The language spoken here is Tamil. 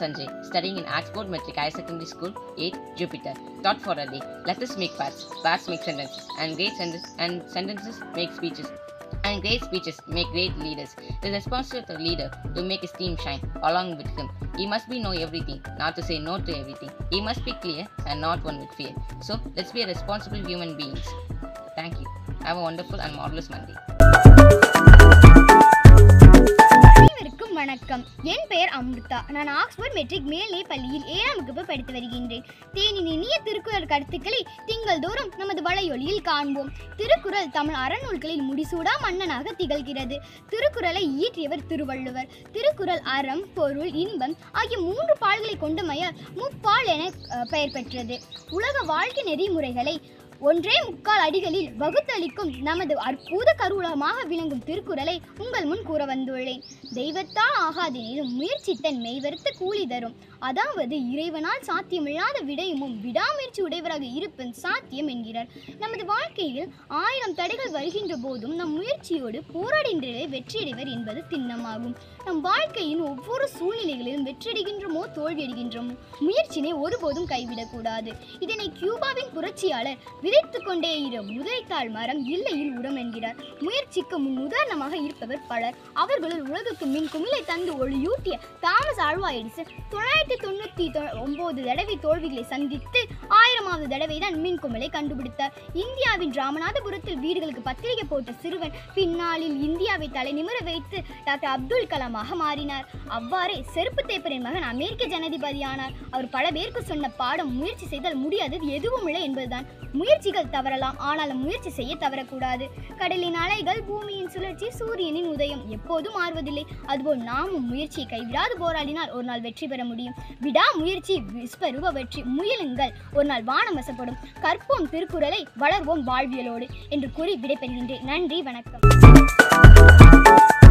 Sanjay, studying in Oxford Metric Higher Secondary School, 8, Jupiter. Thought for a day. Letters make parts, parts make sentences, and great sentences and sentences make speeches. And great speeches make great leaders. It is responsibility of the leader to make his team shine along with him. He must be know everything, not to say no to everything. He must be clear and not one with fear. So let's be a responsible human beings. Thank you. Have a wonderful and marvelous Monday. அனைவருக்கும் வணக்கம் என் பெயர் அம்ருதா நான் ஆக்ஸ்போர்ட் மெட்ரிக் மேல்நிலை பள்ளியில் ஏழாம் வகுப்பு படித்து வருகின்றேன் தேனின் இனிய திருக்குறள் கருத்துக்களை திங்கள்தோறும் நமது வலையொலியில் காண்போம் திருக்குறள் தமிழ் அறநூல்களில் முடிசூடா மன்னனாக திகழ்கிறது திருக்குறளை இயற்றியவர் திருவள்ளுவர் திருக்குறள் அறம் பொருள் இன்பம் ஆகிய மூன்று பால்களை கொண்டமைய முப்பால் என அஹ், பெயர் பெற்றது உலக வாழ்க்கை நெறிமுறைகளை ஒன்றே முக்கால் அடிகளில் வகுத்தளிக்கும் நமது அற்புத கருவூலமாக விளங்கும் திருக்குறளை உங்கள் முன் கூற வந்துள்ளேன் தெய்வத்தால் ஆகாதெனினும் முயற்சித்தன் மெய்வருத்த கூலி தரும் அதாவது இறைவனால் சாத்தியமில்லாத விடயமும் விடாமுயற்சி உடையவராக இருப்பன் சாத்தியம் என்கிறார் நமது வாழ்க்கையில் ஆயிரம் தடைகள் வருகின்ற போதும் நம் முயற்சியோடு போராடுகின்றே வெற்றியடைவர் என்பது திண்ணமாகும் நம் வாழ்க்கையின் ஒவ்வொரு சூழ்நிலைகளிலும் வெற்றியடைகின்றோமோ தோல்வியடைகின்றோமோ முயற்சினை ஒருபோதும் கைவிடக்கூடாது இதனை கியூபாவின் புரட்சியாளர் விதைத்து கொண்டே இரு முதைத்தாள் மரம் இல்லையில் உரம் என்கிறார் முயற்சிக்கு முன் உதாரணமாக இருப்பவர் பலர் அவர்களுள் உலகுக்கு மின் குமிழை தந்து ஒளியூட்டிய தாமஸ் ஆழ்வா எடிசன் தொள்ளாயிரத்தி தொண்ணூற்றி ஒன்பது தடவை தோல்விகளை சந்தித்து ஆயிரமாவது தடவை தான் மின் குமிழை கண்டுபிடித்தார் இந்தியாவின் ராமநாதபுரத்தில் வீடுகளுக்கு பத்திரிகை போட்ட சிறுவன் பின்னாளில் இந்தியாவை தலை நிமிர வைத்து டாக்டர் அப்துல் கலாமாக மாறினார் அவ்வாறே செருப்பு தேப்பரின் மகன் அமெரிக்க ஜனாதிபதியானார் அவர் பல பேருக்கு சொன்ன பாடம் முயற்சி செய்தால் முடியாதது எதுவும் இல்லை என்பதுதான் முயற்சிகள் தவறலாம் ஆனால் முயற்சி செய்ய தவறக்கூடாது கடலின் அலைகள் பூமியின் சுழற்சி சூரியனின் உதயம் எப்போதும் மாறுவதில்லை அதுபோல் நாமும் முயற்சியை கைவிடாது போராடினால் ஒரு நாள் வெற்றி பெற முடியும் விடா முயற்சி விஸ்வரூப வெற்றி முயலுங்கள் ஒரு நாள் வானம் வசப்படும் கற்போம் திருக்குறளை வளர்வோம் வாழ்வியலோடு என்று கூறி விடைபெறுகின்றேன் நன்றி வணக்கம்